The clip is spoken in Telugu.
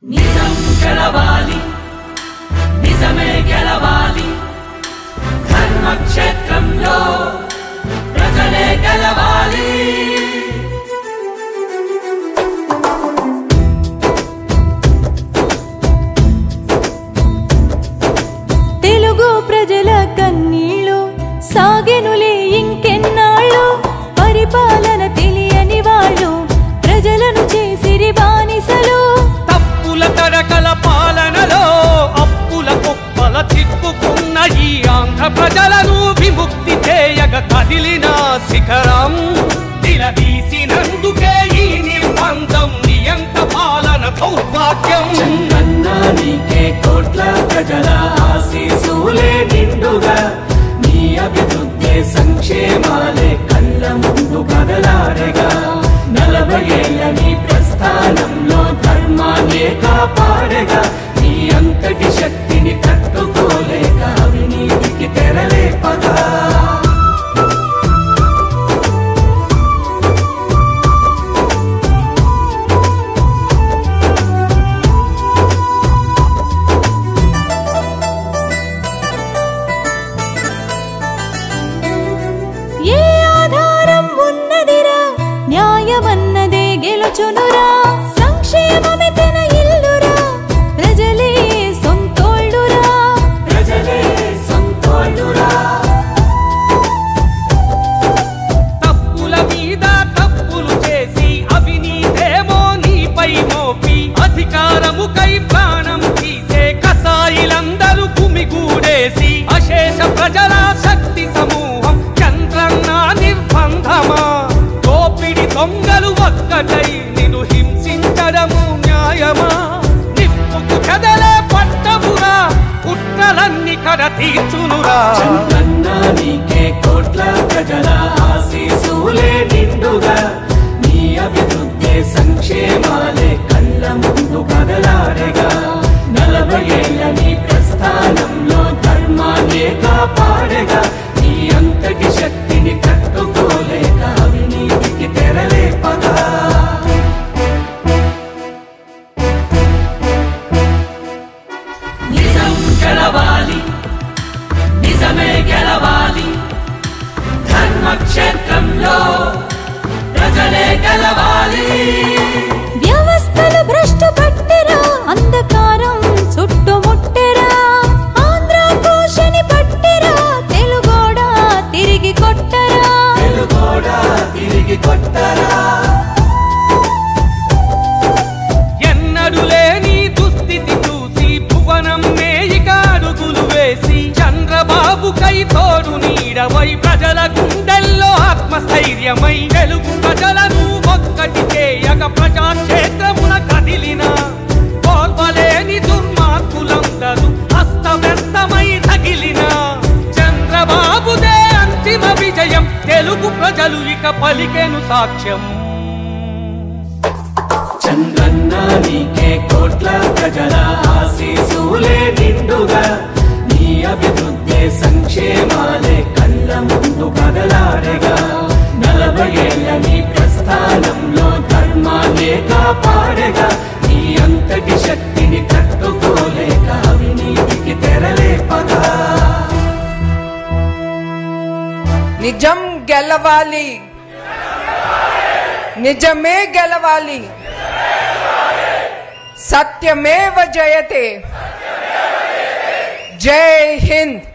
నిజం గెలవాలి నిజమే గెలవాలి ధర్మక్షేత్రంలో ప్రజలే గెలవాలి తెలుగు ప్రజల కన్నీళ్ళు సాగెనులే ఇంకెన్నాళ్ళు పరిపాలన తెలియని వాళ్ళు ప్రజలను చేసిరి బానిసలు తప్పుల తడకల పాలనలో అప్పుల కుప్పల చిక్కుకున్న ఈ ఆంధ్ర ప్రజలను విముక్తి చేయగ కదిలిన శిఖరం నిలదీసినందుకే ఈ నిర్బంధం నియంత పాలన దౌర్భాగ్యం చందన్నా నీకే కోట్ల ప్రజల ఆశీసులే నిండుగా నీ అభివృద్ధి సంక్షేమాలే కళ్ళ ముందు కదలాడగా నలభై ఏళ్ళ నీ ప్రస్థానంలో ధర్మాన్నే కాపాడగా నీ అంతటి శక్తిని తట్టుకోలేక అవినీతికి తెరలేపగా ఏ ఆధారం ఉన్నదిరా న్యాయమన్నదే గెలుచునురా సంక్షేమమే తన ఇల్లురా ప్రజలే సొంతోళ్ళురా ప్రజలే సంతోషురా తప్పుల మీద తప్పులు చేసి అవినీతేమో నీపై మోపి అధికారముకై ప్రాణం తీసే కసాయిలందరూ కుమిగూడేసి అశేష ప్రజల శక్తి సమూహం చంద్రన్న నిర్బంధమా దోపిడి దొంగలు ఒక్కటై నిన్ను హింసించడము న్యాయమా నిప్పుకు కదలే పట్టమురా కుట్రలన్నీ కడ తీర్చునురా చందన్నా నీకే కోట్ల ప్రజల ఆశీసులే నిండుగా నీ అభివృద్ధి సంక్షేమాలే కళ్ళ ముందు కదలాడగా నలభై ఏళ్ళ నీ ప్రస్థానంలో ధర్మాన్నే కాపాడగా నీ అంతటి శక్తిని తట్టుకోలేక అవినీతికి తెరలేపగా నిజం గెలవాలి నిజమే గెలవాలి ధర్మక్షేత్రంలో ప్రజలే గెలవాలి వ్యవస్థలు భ్రష్టు పట్టెరా అంధకారం చుట్టుముట్టెరా ఆంధ్ర కోశని పట్టెరా తెలుగోడా తిరిగి కొట్టరా తెలుగోడా తిరిగి కొట్టరా ఎన్నడు లేని దుస్థితి చూసి భువనం మేయిక అడుగులు వేసి చంద్రబాబు కై తోడు నీడవై ప్రజల గుండెల్లో ఆత్మస్థైర్యమై తెలుగు ప్రజలను ఒక్కటి చేయక ప్రజాక్షేత్రమున కదిలిన కోల్వలేని దుర్మార్గులందరూ అస్తవ్యస్తమై తగిలిన చంద్రబాబుదే అంతిమ విజయం తెలుగు ప్రజలు ఇక పలికెను సాక్ష్యం చంద్రన్న నీకే కోట్ల ప్రజల ఆశీసులే నిండుగా నీ అభివృద్ధి సంక్షేమాలే కళ్ళ ముందు కదలాడగా నలభై ఏళ్ళ నీ ప్రస్థానంలో ధర్మాన్నే కాపాడగా నీ అంతటి శక్తిని తట్టుకోలేక అవినీతికి తెరలేపగా నిజం గెలవాలి నిజమే గెలవాలి సత్యమేవ జయతే జై హింద్